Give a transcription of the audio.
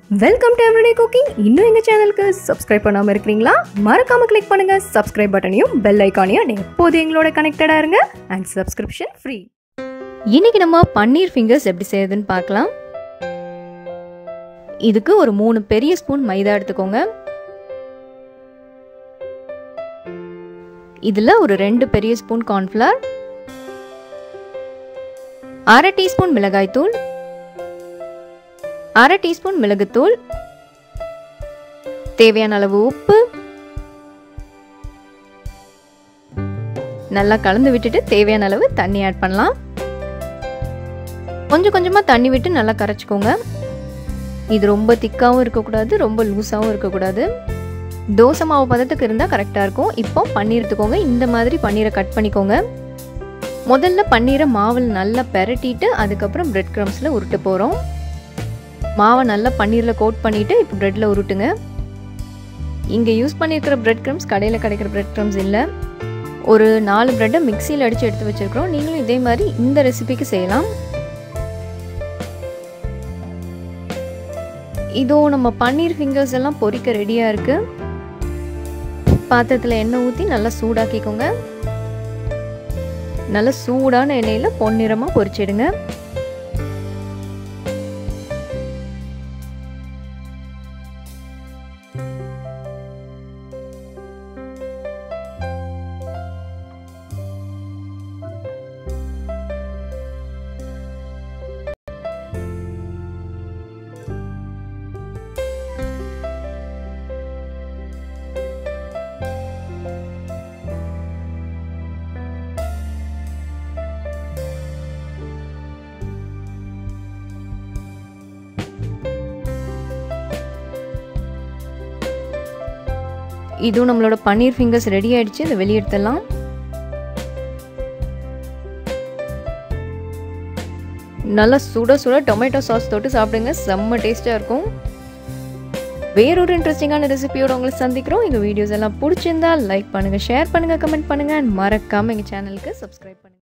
welcome to everyday cooking இன்னும் எங்கள் சேனலுக்கு சப்ஸ்கிரைப் பண்ணாமல் இருக்கிறீங்களா மறக்காம கிளிக் பண்ணுங்க சப்ஸ்கிரைப் பட்டனையும் பெல் ஐக்கானையும் எப்போது எங்களோட கனெக்டடாக இருங்க அண்ட் சப்ஸ்கிரிப்ஷன் ஃப்ரீ இன்னைக்கு நம்ம பன்னீர் ஃபிங்கர்ஸ் எப்படி செய்யறதுன்னு பார்க்கலாம் இதுக்கு ஒரு மூணு பெரிய ஸ்பூன் மைதா எடுத்துக்கோங்க இதில் ஒரு ரெண்டு பெரிய ஸ்பூன் கார்ன்ஃப்ளவர் அரை டீஸ்பூன் மிளகாய்த்தூள் அரை டீஸ்பூன் மிளகுத்தூள் தேவையான அளவு உப்பு நல்லா கலந்து விட்டுட்டு தேவையான அளவு தண்ணி ஆட் பண்ணலாம் கொஞ்சம் கொஞ்சமாக தண்ணி விட்டு நல்லா கரைச்சிக்கோங்க இது ரொம்ப திக்காகவும் இருக்கக்கூடாது ரொம்ப லூஸாகவும் இருக்கக்கூடாது தோசை மாவு பதத்துக்கு இருந்தால் கரெக்டாக இருக்கும் இப்போ பன்னீர் எடுத்துக்கோங்க இந்த மாதிரி பன்னீரை கட் பண்ணிக்கோங்க முதல்ல பன்னீரை மாவில் நல்லா பெரட்டிட்டு அதுக்கப்புறம் பிரெட் க்ரம்ஸில் உருட்டு போகிறோம் மாவை நல்லா பன்னீரில் கோட் பண்ணிவிட்டு இப்போ ப்ரெட்டில் உருட்டுங்க இங்கே யூஸ் பண்ணியிருக்கிற பிரெட் க்ரம்ஸ் கடையில் கிடைக்கிற பிரெட் க்ரம்ஸ் இல்லை ஒரு நாலு ப்ரெட்டை மிக்சியில் அடித்து எடுத்து வச்சுருக்கிறோம் நீங்களும் இதே மாதிரி இந்த ரெசிபிக்கு செய்யலாம் இதோ நம்ம பன்னீர் ஃபிங்கர்ஸ் எல்லாம் பொரிக்க ரெடியாக இருக்குது பாத்திரத்தில் எண்ணெய் ஊற்றி நல்லா சூடாக்கிக்கோங்க நல்ல சூடான எண்ணெயில் பொன்னிறமாக பொரிச்சிடுங்க இதுவும் நம்மளோட பன்னீர் ஃபிங்கர்ஸ் ரெடி ஆயிடுச்சு இதை வெளியெடுத்துடலாம் நல்லா சுட சுட டொமேட்டோ சாஸ் தொட்டு சாப்பிடுங்க செம்ம டேஸ்ட்டாக இருக்கும் வேறொரு இன்ட்ரெஸ்டிங்கான ரெசிபியோட உங்களை சந்திக்கிறோம் எங்கள் வீடியோஸ் எல்லாம் பிடிச்சிருந்தா லைக் பண்ணுங்கள் ஷேர் பண்ணுங்கள் கமெண்ட் பண்ணுங்கள் அண்ட் மறக்காமல் எங்கள் சேனலுக்கு சப்ஸ்கிரைப் பண்ணுங்கள்